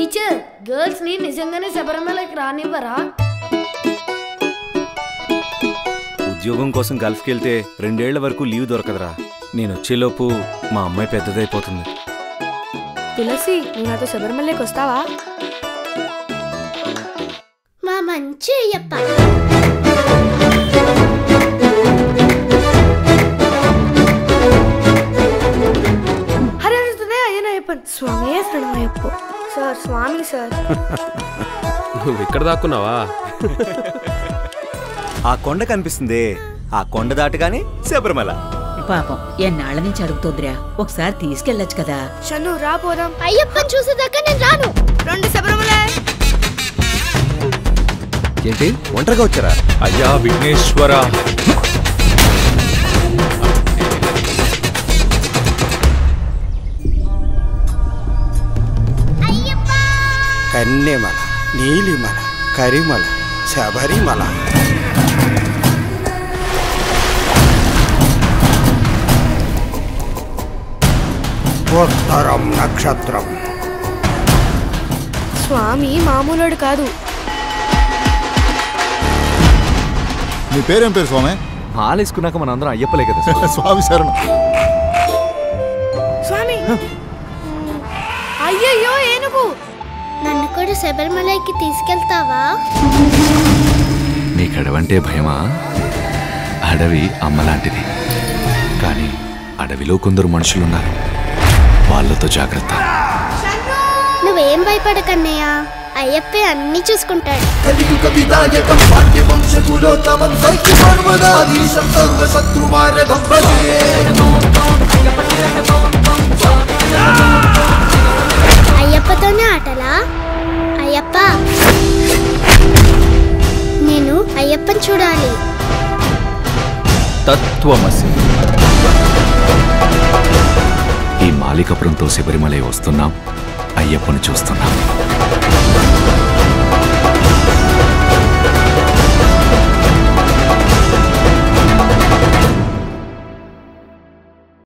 teacher girls ని నిజంగానే శబరిమలకి రానివ్వరా ఉద్యోగం కోసం గల్ఫ్కి వెళ్తే రెండేళ్ల వరకు లీవ్ దొరకదురా నేను వచ్చేలోపు మా అమ్మాయి పెద్దదైపోతుంది తులసి నువ్వు నాతో శబరిమలకి వస్తావా మా మంచి అయ్యప్ప హరే అడుగుతుందే అయ్యన అయ్యప్పన్ స్వామి శరణమయ్యప్ప సార్ స్వామి సార్ నువ్వు ఇక్కడ దాక్కున్నావా ఆ కొండ కనిపిస్తుంది ఆ కొండ దాటగానే శబరిమల పాపం ఎన్నాళ్ళ నుంచి అడుగుతోందిరా ఒకసారి తీసుకెళ్ళొచ్చు కదా షన్ను రా పోదాం అయ్యప్పని చూసేదాకా నేను రాను రెండు శబరిమలే ఏంటి ఒంటరిగా వచ్చారా అయ్యా విఘ్నేశ్వర కన్నెమల నీలిమల కరిమల శబరిమల ఉత్తరం నక్షత్రం స్వామి మామూలుడు కాదు నీ పేరేం పేరు స్వామి మాలేసుకున్నాక మనందరం అయ్యప్పలే కదా స్వామి శరణం స్వామి అయ్యయ్యో ఏనుగు నన్ను కూడా శబరిమలకి తీసుకెళ్తావా నీకు అడవంటే భయమా అడవి అమ్మలాంటిది కానీ అడవిలో కొందరు మనుషులున్నారు వాళ్ళతో జాగ్రత్త నువ్వేం భయపడకన్నయ్య అయ్యప్పే అన్ని చూసుకుంటాడు అయ్యప్పతోనే ఆటలా అయ్యప్ప నేను అయ్యప్పని చూడాలి తత్వమసి ఈ మాలికపురంతో శబరిమలై వస్తున్నాం అయ్యప్పని చూస్తున్నాం